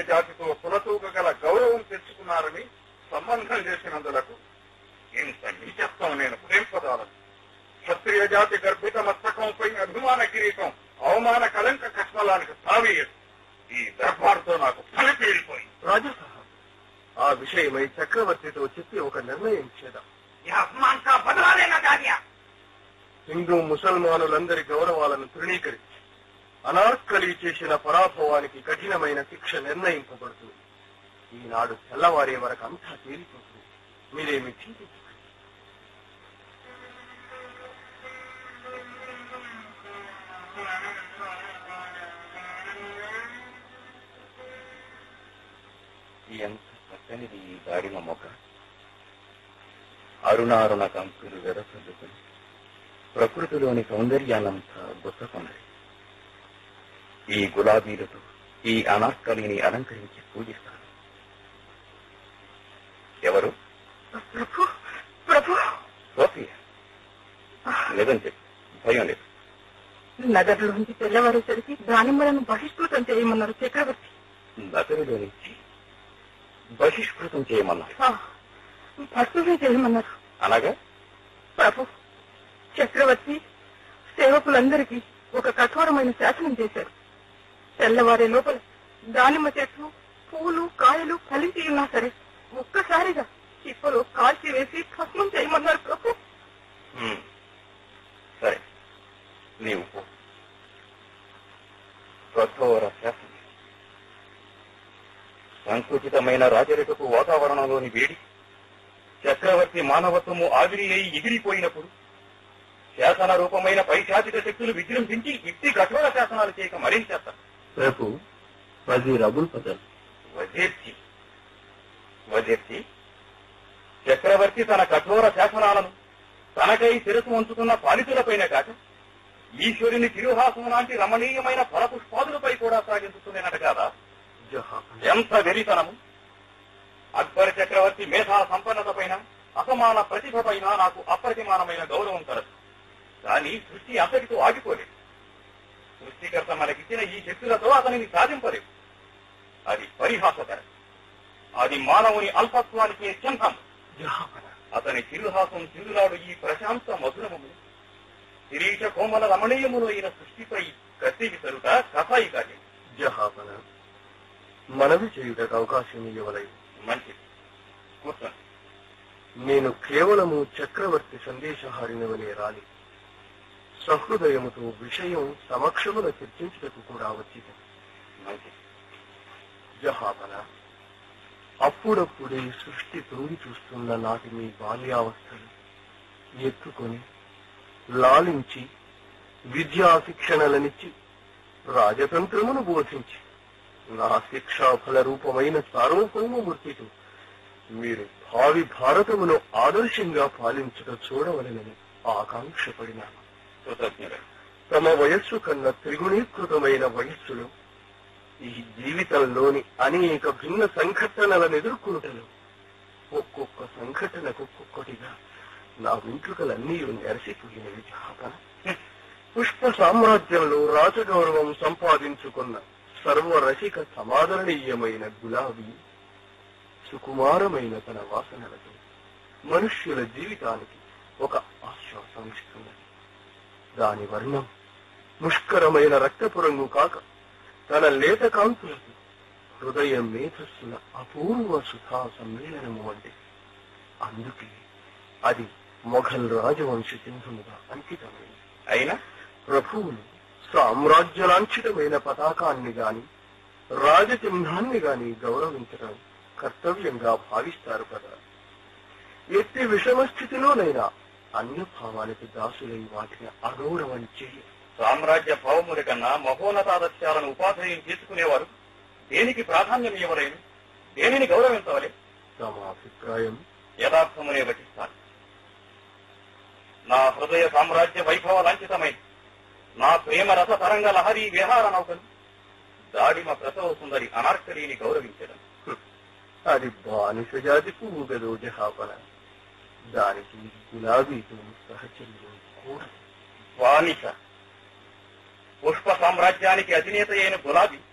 జాతితో కులతూగగల గౌరవం తెచ్చుకున్నారని సంబంధం చేసినందులకు ఇంత నీచత్వం నేను ప్రేమపదాలను క్షత్రియ జాతి గర్భిత మస్తకంపై అభిమాన కిరీటం అవమాన కలంక కష్మలానికి తావీయదు ఈ దర్బార్తో నాకు పని తీరిపోయింది రాజసాహ ఆ విషయమై చక్రవర్తితో చెప్పి ఒక నిర్ణయం చేద్దాం ఈ అపమాన్ కా బదలా లేనా దానియా హిందూ ముసల్మానులందరి గౌరవాలను తృణీకరించి అనార్కలి చేసిన పరాభవానికి కఠినమైన శిక్ష నిర్ణయింపబడుతుంది ఈనాడు తెల్లవారే వరకు అంతా తేలిపోతుంది మీరేమి చింతించకండి ఎంత చక్కనిది ఈ దాడిన మొక్క అరుణారుణ కంకులు వెదసల్లుకుని ప్రకృతిలోని సౌందర్యాన్నంతా బుసకొన్నది ఈ గులాబీలతో ఈ అనార్కలిని అలంకరించి పూజిస్తాను ఎవరు ప్రభు ప్రభు సోఫియా లేదని చెప్పు భయం లేదు నగర్లోంచి తెల్లవారేసరికి దానిమ్మలను బహిష్కృతం చేయమన్నారు చక్రవర్తి నగరులో నుంచి బహిష్కృతం చేయమన్నారు ఆ, భస్మమే చేయమన్నారు అనగా ప్రభు చక్రవర్తి సేవకులందరికీ ఒక కఠోరమైన శాసనం చేశారు తెల్లవారే లోపల దానిమ్మ చెట్లు పూలు కాయలు కలిసి ఉన్నా సరే ఒక్కసారిగా చిప్పలో కాల్చి వేసి భస్మం చేయమన్నారు ప్రభు హ్మ్. సరే నీవు పో కఠోర శాసనం సంకుచితమైన రాజరికపు వాతావరణంలోని వేడి చక్రవర్తి మానవత్వము ఆవిరి అయి ఎగిరిపోయినప్పుడు శాసన రూపమైన పైశాచిక శక్తులు విజృంభించి ఇట్టి కఠోర శాసనాలు చేయక మరేం చేస్తారు రేపు పది రబుల్ పదలు వజేర్చి వజేర్చి చక్రవర్తి తన కఠోర శాసనాలను తనకై శిరసు వంచుతున్న పాలితులపైన కాక ఈశ్వరుని తిరుహాసం లాంటి రమణీయమైన ఫలపుష్పాదులపై కూడా సాగించుతున్నట కాదా జహాపన ఎంత వెరితనము అక్బర్ చక్రవర్తి మేధా సంపన్నత పైన అసమాన ప్రతిభ పైన నాకు అప్రతిమానమైన గౌరవం కలదు కానీ సృష్టి అంతటితో ఆగిపోలేదు సృష్టికర్త మనకిచ్చిన ఈ శక్తులతో అతనిని సాధింపలేదు అది పరిహాసకరం అది మానవుని అల్పత్వానికే చిహ్నం జహాపన అతని చిరుహాసం చిరులాడు ఈ ప్రశాంత మధురమము శిరీష కోమల రమణీయములు అయిన సృష్టిపై కత్తి విసరుట కథాయి కార్యం జహాపన మనవి చేయుటకు అవకాశం ఇవ్వలేదు మంచిది కూర్చోండి నేను కేవలము చక్రవర్తి సందేశహారిని వలె రాలి సహృదయముతో విషయం సమక్షమున చర్చించుటకు కూడా వచ్చింది మంచిది జహాపన అప్పుడప్పుడే సృష్టి తొంగి చూస్తున్న నాటి మీ బాల్యావస్థలు ఎత్తుకొని లాలించి విద్యా శిక్షణలనిచ్చి రాజతంత్రమును బోధించి నా శిక్షాఫల రూపమైన సార్వభౌమమూర్తితో మీరు భావి భారతమును ఆదర్శంగా పాలించుట చూడవలనని ఆకాంక్షపడినాను కృతజ్ఞుడు తమ వయస్సు కన్నా త్రిగుణీకృతమైన వయస్సులో ఈ జీవితంలోని అనేక భిన్న సంఘటనలను ఎదుర్కొనుటలో ఒక్కొక్క సంఘటనకు ఒక్కొక్కటిగా నా వెంట్రుకలన్నీ నెరసిపోయినవి జాపన పుష్ప సామ్రాజ్యంలో రాజగౌరవం సంపాదించుకున్న సర్వరసిక సమాదరణీయమైన గులాబీ సుకుమారమైన తన వాసనలతో మనుష్యుల జీవితానికి ఒక ఆశ్వాసం ఇస్తున్నది దాని వర్ణం ముష్కరమైన రక్తపు రంగు కాక తన లేత కాంతులతో హృదయ మేధస్సుల అపూర్వ సుధా సమ్మేళనము వంటి అందుకే అది మొఘల్ రాజవంశ సింధులుగా అంకితమైంది అయినా ప్రభువులు సామ్రాజ్యలాంఛితమైన పతాకాన్ని గాని రాజచిహ్నాన్ని గాని గౌరవించడం కర్తవ్యంగా భావిస్తారు కదా ఎట్టి విషమ స్థితిలోనైనా అన్యభావానికి దాసులై వాటిని అగౌరవం చేయ సామ్రాజ్య భావముల కన్నా మహోన్నతాదర్శాలను ఉపాధేయం చేసుకునేవారు దేనికి ప్రాధాన్యం ఇవ్వలేను దేనిని గౌరవించవలే తమ అభిప్రాయం యథార్థమునే వచిస్తాను నా హృదయ సామ్రాజ్య వైభవ లాంఛితమై నా ప్రేమ రస తరంగ లహరి విహార నౌకలు దాడిమ ప్రసవ సుందరి అనార్కలిని గౌరవించడం అది బానిస జాతి పువ్వు గదో జహాపన దానికి గులాబీతో సహచర్యం కూడదు బానిస పుష్ప సామ్రాజ్యానికి అధినేత అయిన గులాబీ